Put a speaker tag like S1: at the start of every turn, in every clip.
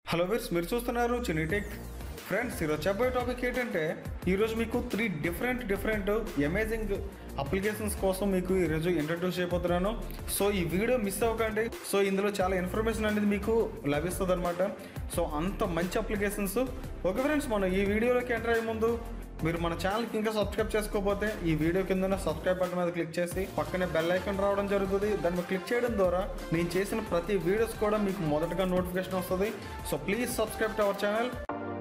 S1: hello వీర్స్ మీరు చూస్తున్నారు చినిటెక్ friends ఈరోజు చెప్పే టాపిక్ ఏంటంటే ఈరోజు మీకు three different different amazing applications కోసం మీకు ఈరోజు ఇంట్రడ్యూస్ చేయబోతున్నాను సో ఈ వీడియో మిస్ అవ్వకండి సో ఇందులో చాలా ఇన్ఫర్మేషన్ అనేది మీకు లభిస్తుంది అనమాట సో అంత మంచి అప్లికేషన్స్ ఓకే ఫ్రెండ్స్ మనం ఈ వీడియోలోకి ఎంటర్ అయ్యే ముందు మీరు మన ఛానల్కి ఇంకా సబ్స్క్రైబ్ చేసుకోకపోతే ఈ వీడియో కింద సబ్స్క్రైబ్ బటన్ మీద క్లిక్ చేసి పక్కనే బెల్ ఐకాన్ రావడం జరుగుతుంది దాని మీద క్లిక్ చేయడం ద్వారా నేను చేసిన ప్రతి వీడియోస్ కూడా మీకు మొదటగా నోటిఫికేషన్ వస్తుంది so please subscribe to our channel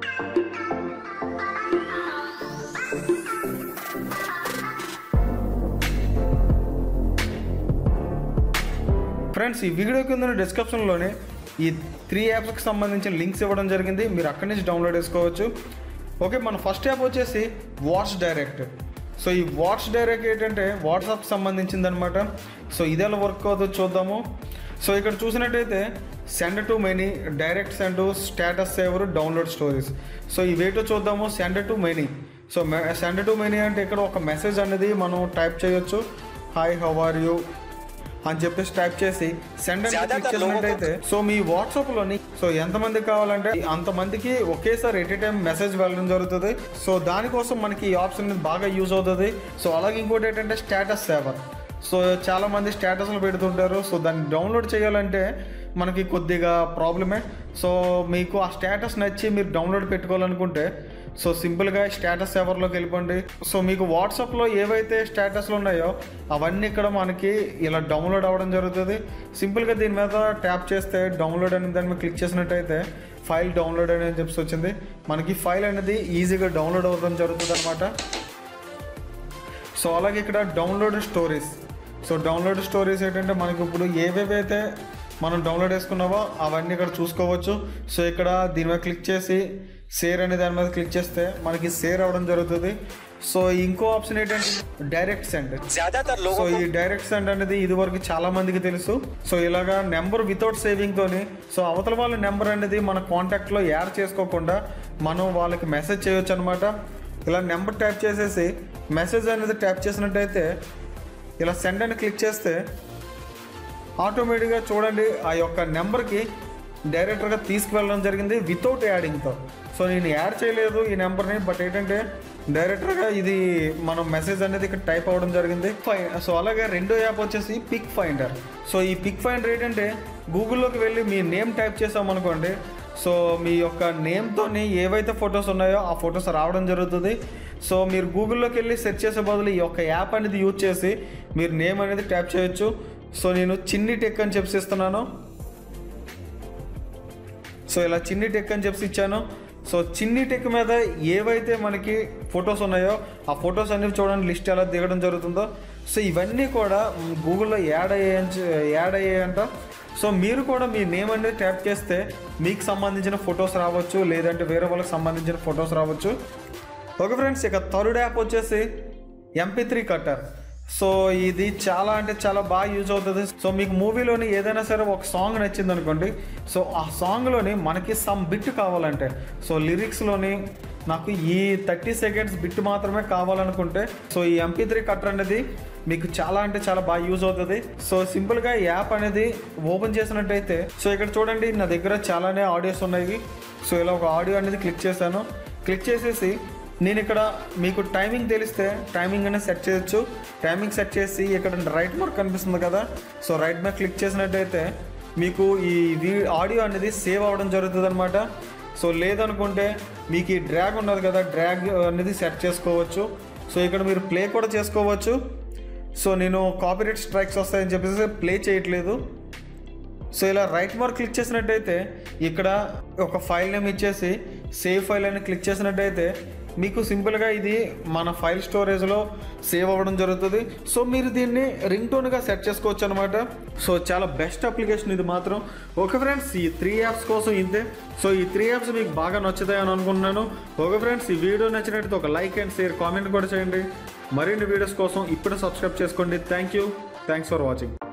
S1: friends ఈ వీడియో కింద డిస్క్రిప్షన్లోనే ఈ త్రీ యాప్స్కి సంబంధించిన లింక్స్ ఇవ్వడం జరిగింది మీరు అక్కడి నుంచి డౌన్లోడ్ చేసుకోవచ్చు ఓకే మన ఫస్ట్ యాప్ వచ్చేసి వాట్స్ డైరెక్ట్ సో ఈ వాట్స్ డైరెక్ట్ ఏంటంటే వాట్సాప్కి సంబంధించింది అనమాట సో ఇది ఎలా వర్క్ అవుతుందో చూద్దాము సో ఇక్కడ చూసినట్టయితే send to many direct send to status saver download stories so ఇవేటో చూద్దాము send to many so send to many అంటే ఇక్కడ ఒక మెసేజ్ అనేది మనం టైప్ చేయొచ్చు హాయ్ హౌ ఆర్ యూ అని చెప్పేసి టైప్ చేసి సెండ్ అని క్లిక్ చేసినట్టయితే సో మీ వాట్సాప్ లోని సో ఎంతమంది కావాలంటే అంతమందికి ఒకేసారి ఎట్ టైం మెసేజ్ వెళ్ళడం జరుగుతుంది సో దానికోసం మనకి ఈ ఆప్షన్ అనేది బాగా యూజ్ అవుతుంది సో అలాగే ఇంకోటి ఏంటంటే స్టేటస్ సేవర్ సో చాలా మంది స్టేటస్లు పెడుతుంటారు సో దాన్ని డౌన్లోడ్ చేయాలంటే మనకి కొద్దిగా ప్రాబ్లమే సో మీకు ఆ స్టేటస్ నచ్చి మీరు డౌన్లోడ్ పెట్టుకోవాలనుకుంటే సో సింపుల్గా స్టేటస్ సేవర్లోకి వెళ్ళిపోండి సో మీకు వాట్సాప్లో ఏవైతే స్టేటస్లు ఉన్నాయో అవన్నీ ఇక్కడ మనకి ఇలా డౌన్లోడ్ అవ్వడం జరుగుతుంది సింపుల్గా దీని మీద ట్యాప్ చేస్తే డౌన్లోడ్ అనే దాని మీద క్లిక్ చేసినట్టయితే ఫైల్ డౌన్లోడ్ అని చెప్పి వచ్చింది మనకి ఫైల్ అనేది ఈజీగా డౌన్లోడ్ అవ్వడం జరుగుతుంది అనమాట సో అలాగే ఇక్కడ download stories so download stories ఏంటంటే మనకి ఇప్పుడు ఏవేవైతే మనం డౌన్లోడ్ చేసుకున్నామో అవన్నీ ఇక్కడ చూసుకోవచ్చు సో ఇక్కడ దీని మీద క్లిక్ చేసి షేర్ అనే దాని మీద క్లిక్ చేస్తే మనకి షేర్ అవ్వడం జరుగుతుంది సో ఇంకో ఆప్షన్ ఏంటంటే డైరెక్ట్ సెండ్
S2: ज्यादातर
S1: సో
S2: लोगों
S1: ఈ డైరెక్ట్ సెండ్ అనేది ఇది వరకు చాలా మందికి తెలుసు సో ఇలాగా నెంబర్ వితౌట్ సేవింగ్ తోని సో అవతల వాళ్ళ నెంబర్ అనేది మన కాంటాక్ట్ లో యాడ్ చేసుకోకుండా మనం వాళ్ళకి మెసేజ్ చేయొచ్చు అనమాట ఇలా నెంబర్ ట్యాప్ చేసేసి మెసేజ్ అనేది ట్యాప్ చేసినట్టయితే ఇలా సెండ్ అని క్లిక్ చేస్తే ఆటోమేటిక్గా చూడండి ఆ యొక్క నెంబర్కి డైరెక్ట్గా తీసుకువెళ్ళడం జరిగింది వితౌట్ యాడింగ్తో సో నేను యాడ్ చేయలేదు ఈ నెంబర్ని బట్ ఏంటంటే డైరెక్ట్గా ఇది మనం మెసేజ్ అనేది ఇక్కడ టైప్ అవ్వడం జరిగింది ఫై సో అలాగే రెండో యాప్ వచ్చేసి పిక్ ఫైండర్ సో ఈ పిక్ ఫైండర్ ఏంటంటే గూగుల్లోకి వెళ్ళి మీ నేమ్ టైప్ చేసామనుకోండి సో మీ యొక్క నేమ్తోని ఏవైతే ఫొటోస్ ఉన్నాయో ఆ ఫొటోస్ రావడం జరుగుతుంది సో మీరు గూగుల్లోకి వెళ్ళి సెర్చ్ చేసే బదులు ఈ యొక్క యాప్ అనేది యూజ్ చేసి మీరు నేమ్ అనేది ట్యాప్ చేయొచ్చు సో నేను చిన్ని టెక్ అని చెప్పి ఇస్తున్నాను సో ఇలా చిన్ని టెక్ అని చెప్పి ఇచ్చాను సో చిన్ని టెక్ మీద ఏవైతే మనకి ఫొటోస్ ఉన్నాయో ఆ ఫొటోస్ అన్ని చూడండి లిస్ట్ ఎలా దిగడం జరుగుతుందో సో ఇవన్నీ కూడా మ్, గూగుల్లో యాడ్ అయ్యే యాడ్ అయ్యాయంట సో మీరు కూడా మీ నేమ్ అనేది ట్యాప్ చేస్తే మీకు సంబంధించిన ఫొటోస్ రావచ్చు లేదంటే వేరే వాళ్ళకి సంబంధించిన ఫొటోస్ రావచ్చు ఓకే ఫ్రెండ్స్ ఇక థర్డ్ యాప్ వచ్చేసి ఎంపీ త్రీ కట్టర్ సో ఇది చాలా అంటే చాలా బాగా యూజ్ అవుతుంది సో మీకు మూవీలోని ఏదైనా సరే ఒక సాంగ్ నచ్చింది అనుకోండి సో ఆ సాంగ్లోని మనకి సమ్ బిట్ కావాలంటే సో లిరిక్స్లోని నాకు ఈ థర్టీ సెకండ్స్ బిట్ మాత్రమే కావాలనుకుంటే సో ఈ ఎంపీ త్రీ కట్టర్ అనేది మీకు చాలా అంటే చాలా బాగా యూజ్ అవుతుంది సో సింపుల్గా ఈ యాప్ అనేది ఓపెన్ చేసినట్టయితే సో ఇక్కడ చూడండి నా దగ్గర చాలానే ఆడియోస్ ఉన్నాయి సో ఇలా ఒక ఆడియో అనేది క్లిక్ చేశాను క్లిక్ చేసేసి నేను ఇక్కడ మీకు టైమింగ్ తెలిస్తే టైమింగ్ అనేది సెట్ చేయొచ్చు టైమింగ్ సెట్ చేసి ఇక్కడ రైట్ మార్క్ కనిపిస్తుంది కదా సో రైట్ మార్క్ క్లిక్ చేసినట్టయితే మీకు ఈ వీ ఆడియో అనేది సేవ్ అవ్వడం జరుగుతుంది అనమాట సో లేదనుకుంటే మీకు ఈ డ్రాగ్ ఉన్నది కదా డ్రాగ్ అనేది సెట్ చేసుకోవచ్చు సో ఇక్కడ మీరు ప్లే కూడా చేసుకోవచ్చు సో నేను కాపీరైట్ స్ట్రైక్స్ వస్తాయని చెప్పేసి ప్లే చేయట్లేదు సో ఇలా రైట్ మార్క్ క్లిక్ చేసినట్టయితే ఇక్కడ ఒక ఫైల్ నేమ్ ఇచ్చేసి సేవ్ ఫైల్ అని క్లిక్ చేసినట్టయితే మీకు సింపుల్గా ఇది మన ఫైల్ స్టోరేజ్లో సేవ్ అవ్వడం జరుగుతుంది సో మీరు దీన్ని రింగ్ టోన్గా సెట్ చేసుకోవచ్చు అనమాట సో చాలా బెస్ట్ అప్లికేషన్ ఇది మాత్రం ఓకే ఫ్రెండ్స్ ఈ త్రీ యాప్స్ కోసం ఇంతే సో ఈ త్రీ యాప్స్ మీకు బాగా నచ్చుతాయని అనుకుంటున్నాను ఓకే ఫ్రెండ్స్ ఈ వీడియో నచ్చినట్టు ఒక లైక్ అండ్ షేర్ కామెంట్ కూడా చేయండి మరిన్ని వీడియోస్ కోసం ఇప్పుడు సబ్స్క్రైబ్ చేసుకోండి thank you thanks for watching